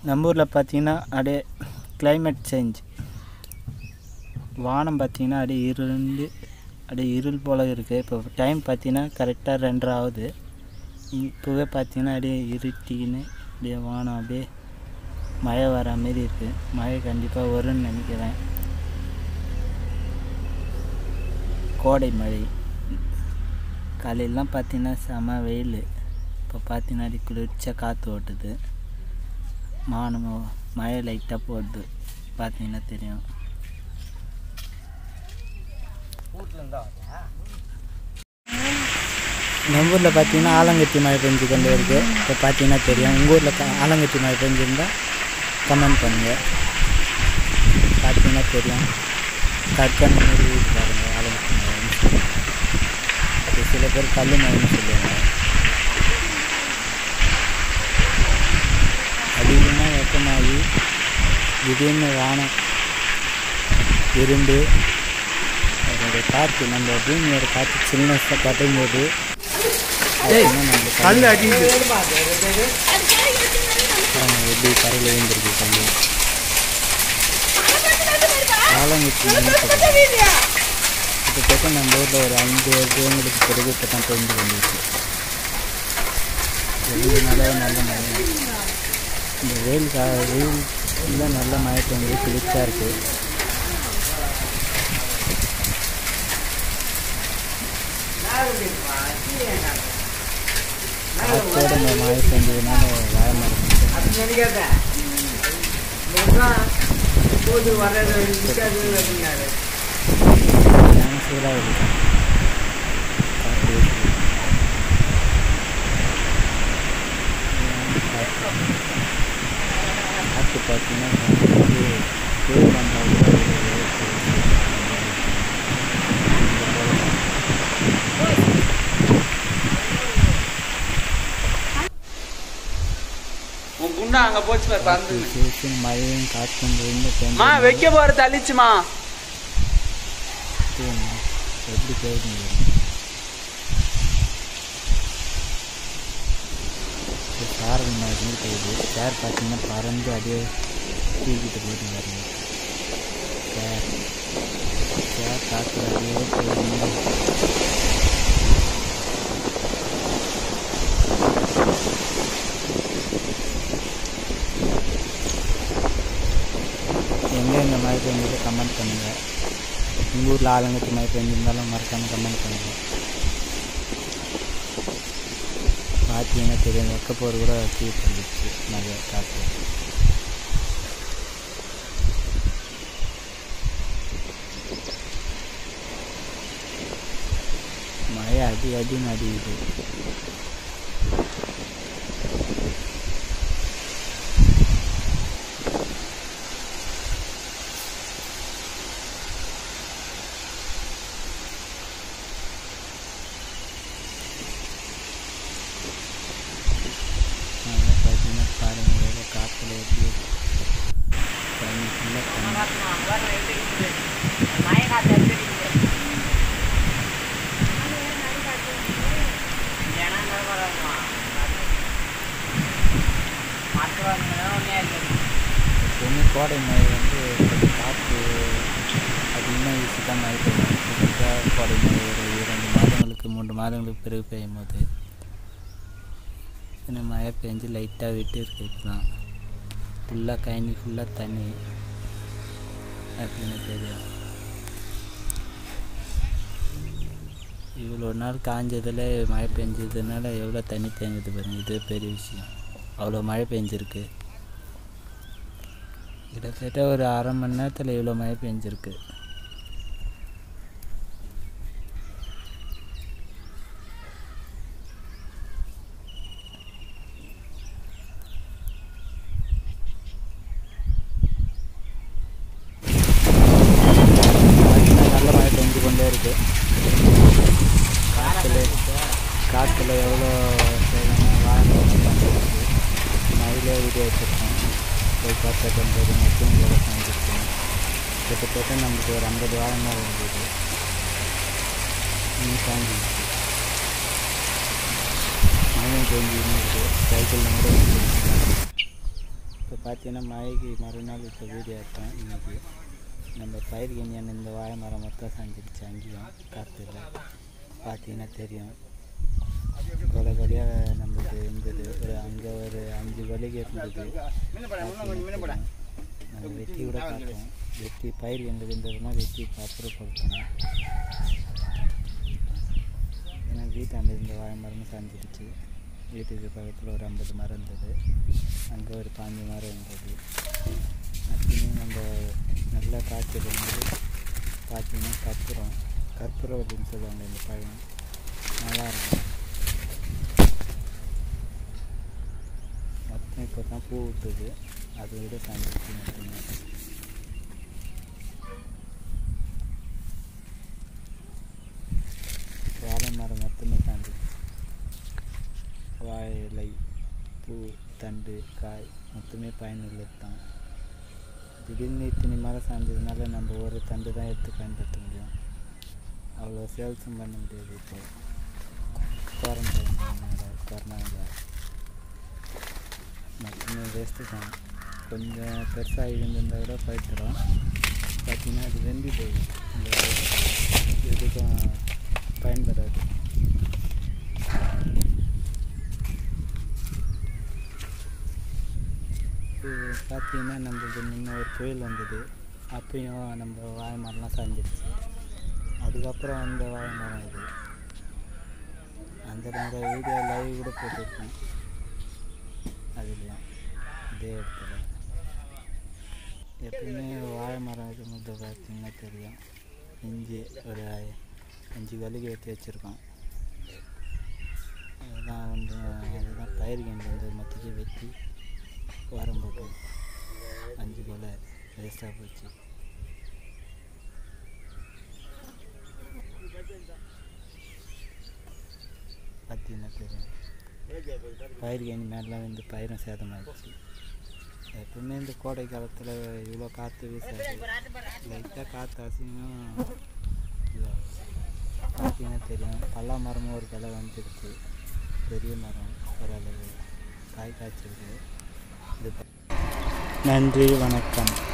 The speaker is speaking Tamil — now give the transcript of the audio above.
நம்ம ஊரில் பார்த்தீங்கன்னா அப்படியே climate சேஞ்ச் வானம் பார்த்தீங்கன்னா அப்படியே இருண்டு அப்படியே இருள் போல் இருக்குது இப்போ டைம் பார்த்தீங்கன்னா கரெக்டாக ரெண்டரை ஆகுது இப்போவே பார்த்தீங்கன்னா அப்படியே இருட்டின்னு அப்படியே வானம் அப்படியே மழை வர மாரி இருக்குது மழை கண்டிப்பாக வரும்னு நினைக்கிறேன் கோடை மழை காலையிலலாம் பார்த்தீங்கன்னா செம வெயில் இப்போ பார்த்தீங்கன்னா அப்படி குளிர்ச்சியாக காற்று ஓட்டுது மானம் மழை லைட்டாக போடுது பார்த்தீங்கன்னா தெரியும் நம்ம ஊரில் பார்த்தீங்கன்னா ஆலங்கட்டி மழை பெஞ்சு கொண்டு இருக்குது இப்போ பார்த்தீங்கன்னா தெரியும் உங்கள் ஊரில் க- ஆலங்கட்டி மழை பெஞ்சிருந்தா கமெண்ட் பண்ணுங்கள் பார்த்தீங்கன்னா தெரியும் கற்கன் மாதிரி வீட்டு பாருங்க ஆலங்கட்டி மழைன்னு சொல்லி. இது சில பேர் கல் மழைன்னு சொல்லுவாங்க அதிகமாக வெப்பமாகி திடீர்னு வானம் இருண்டு அதோட காற்று நம்ம பூமியோட காற்று சில்னஸாக தட்டும் போது கல் அடிக்குது எப்படி கரையில் விழுந்திருக்கு கல் ஆலங்குச்சி கிட்டத்தட்ட நம்ம ஊரில் ஒரு ஐந்து வருடங்களுக்கு பிறகு இப்போ தான் தெரிஞ்சு வந்துருக்கு ரெண்டு நாளாக நல்ல மழை இந்த வெயில் கா வெயில் இல்லை நல்ல மழை பெஞ்சு குளிர்ச்சியாக இருக்குது காற்றோட இந்த மழை பெஞ்சதுனால வாழ மரம் சூடாக இருக்கு காற்று வீசுது. காற்று பார்த்தீங்கன்னா வந்து பேர் வந்தாலும் உன் குண்டா அங்க போச்சு பாரு பறந்து சீசன் மழையும் காற்றும் ரெண்டு மா வைக்க போற தள்ளிச்சுமா எப்படி போகுதுங்க சாரல் மாதிரி போகுது சேர் பார்த்தீங்கன்னா பறந்து அப்படியே தூக்கிட்டு போயிட்டு பாருங்க சேர் சேர் காற்று அப்படியே போகுது எங்கே எங்கே மழை பெஞ்சது கமெண்ட் பண்ணுங்கள் உங்கள் ஊரில் ஆளுங்கட்டி மழை பெஞ்சிருந்தாலும் மறக்காமல் கமெண்ட் பண்ணுங்கள் பார்த்தீங்கன்னா தெரியும் வெக்கப்போர் கூட தூக்கி தள்ளிச்சு மழை காற்று மழை அடி அடின்னு அடிக்குது மழை பார்த்தீங்கன்னா பாருங்கள் எவ்வளோ காற்றுல எப்படி தண்ணி ஃபுல்லாக தண்ணி எப்பவுமே கோடை மழை வந்து கொஞ்சம் காற்று அதிகமாக வீசி தான் மழை பெய்யும் புதுசாக கோடை மழை ஒரு இரண்டு மாதங்களுக்கு மூன்று மாதங்களுக்கு பிறகு பெய்யும் போது இன்னும் மழை பெஞ்சு லைட்டாக விட்டு இருக்கு இப்போதான் ஃபுல்லாக கயனி ஃபுல்லாக தண்ணி அப்படின்னு தெரியும் இவ்வளோ நாள் காஞ்சதில் மழை பெஞ்சதுனால எவ்வளோ தண்ணி தேங்குது பாருங்க இது பெரிய விஷயம் அவ்வளோ மழை பெஞ்சிருக்கு கிட்டத்தட்ட ஒரு அரை மணி நேரத்தில் இவ்வளோ மழை பெஞ்சிருக்கு பார்த்தீங்கன்னா நல்ல மழை பெஞ்சு கொண்டே இருக்கு காற்றுல காற்றுல எவ்வளோ சேதமாக வாழை மழையிலே வீடியோ வச்சுருக்கோம் போய் பார்த்தா கொண்டு மட்டும் வேலை செஞ்சுருக்கோம் கிட்டத்தட்ட நமக்கு ஒரு ஐம்பது வாரம் மேலே இருந்தது இன்னும் காஞ்சிச்சு மழையும் பெஞ்சுன்னு இருக்குது சைக்கிளில் கூட இப்போ பார்த்தீங்கன்னா மழைக்கு மறுநாள் இப்போ வீடியோ எடுத்தோம் இன்னைக்கு நம்ம பயிர் கஞ்சியான இந்த வாழை மரம் மொத்தம் செஞ்சிருச்சு அங்கேயும் காற்றுல பார்த்தீங்கன்னா தெரியும் கொலை கொலையாக நம்மளுக்கு இருந்தது ஒரு அங்கே ஒரு அஞ்சு கொலைக்கு இருந்தது நாங்கள் வெட்டி கூட பார்த்தோம் வெட்டி பயிர் எங்களுக்கு இருந்ததுன்னா வெட்டி அப்புறப்படுத்தணும் ஏன்னா வீட்டாண்ட இருந்த வாழை மரம் சாஞ்சிடுச்சு வீட்டுக்கு பக்கத்தில் ஒரு ஐம்பது மரம் இருந்தது அங்கே ஒரு பாஞ்சு மரம் இருந்தது அப்படின்னு நம்ம நல்லா காய்ச்சல் இருந்து பார்த்தீங்கன்னா கற்பூரம் கற்பூரம் அப்படின்னு சொல்லுவாங்க இந்த பழம் நல்லா இருக்கும் மொத்தம் இப்போ தான் பூ விட்டுது அதை விட சாஞ்சிடுச்சு மட்டுமே வாழை மரம் மொத்தமே சாஞ்சிடுச்சு வாழை இலை பூ தண்டு காய் மொத்தமே பயனுள்ளது தான் திடீர்னு இத்தனை மரம் சாஞ்சதுனால நம்ம ஒரு தண்டு தான் எடுத்து பயன்படுத்த முடியும் அவ்வளோ சேல்ஸும் பண்ண முடியாது இப்போ குவாரண்டைன் கொரோனாவில் மொத்தமே வேஸ்ட்டு தான் கொஞ்சம் பெருசாக இருந்திருந்தால் கூட பயிர்த்துடும் பார்த்தீங்கன்னா அது வெந்தி போயிடும் இந்த எதுக்கும் பயன்படாது இது பார்த்தீங்கன்னா நம்மளுக்கு முன்ன ஒரு புயல் வந்தது அப்பயும் நம்ம வாழை மரம்லாம் சாஞ்சிடுச்சு அதுக்கப்புறம் வந்த வாழை மரம் இது அந்த நாங்கள் வீடியோ லைவ் கூட போட்டிருக்கோம் அதுலேயும் இதே இடத்துல எப்பயுமே வாழை மரம் இருக்கும்போது பார்த்தீங்கன்னா தெரியும் இஞ்சி ஒரு அஞ்சு வலிக்கு வெட்டி வச்சுருக்கோம் அதுதான் வந்து அதுதான் பயிர் கண்டு வந்து மொத்தத்தையும் வெட்டி வாரம் போட்டோம் அஞ்சு கொலை வேஸ்ட்டாக போச்சு பார்த்தீங்கன்னா தெரியும் பயிர் கஞ்சி மேலாம் வந்து பயிரும் சேதமாகிடுச்சு எப்பவுமே இந்த கோடை காலத்தில் இவ்வளோ காற்று வீசாது லைட்டாக காற்று அசிங்கம் இதாகும் பார்த்தீங்கன்னா தெரியும் பல்லா மரமும் ஒரு கிளை வந்துடுச்சு பெரிய மரம் ஓரளவு காய் காய்ச்சிருக்கு இது ப- நன்றி வணக்கம்